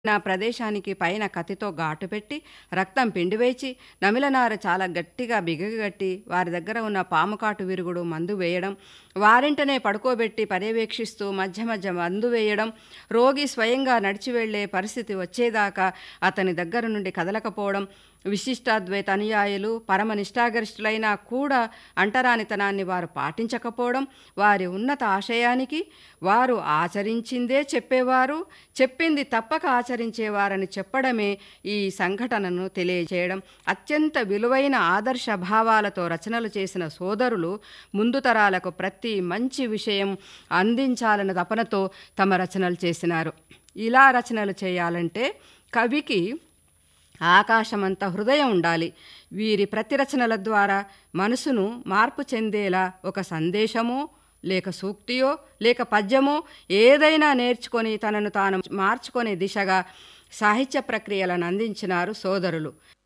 నా ప్రదేశానికి పైన కత్తితో ఘాటు పెట్టి రక్తం పిండివేచి నమిలనార చాలా గట్టిగా బిగగట్టి వారి దగ్గర ఉన్న పాముకాటు విరుగుడు మందు వేయడం వారింటనే పడుకోబెట్టి పర్యవేక్షిస్తూ మధ్య మధ్య మందు వేయడం రోగి స్వయంగా నడిచి వెళ్లే పరిస్థితి వచ్చేదాకా అతని దగ్గర నుండి కదలకపోవడం విశిష్టాద్వైత అనుయాయులు పరమ నిష్ఠాగరిష్ఠులైనా కూడా అంటరానితనాన్ని వారు పాటించకపోవడం వారి ఉన్నత ఆశయానికి వారు ఆచరించిందే చెప్పేవారు చెప్పింది తప్పక ఆచరించేవారని చెప్పడమే ఈ సంఘటనను తెలియజేయడం అత్యంత విలువైన ఆదర్శ భావాలతో రచనలు చేసిన సోదరులు ముందు తరాలకు ప్రతి మంచి విషయం అందించాలన్న తపనతో తమ రచనలు చేసినారు ఇలా రచనలు చేయాలంటే కవికి ఆకాశమంత హృదయం ఉండాలి వీరి ప్రతిరచనల ద్వారా మనసును మార్పు చెందేలా ఒక సందేశమో లేక సూక్తియో లేక పద్యమో ఏదైనా నేర్చుకొని తనను తాను మార్చుకునే దిశగా సాహిత్య ప్రక్రియలను అందించినారు సోదరులు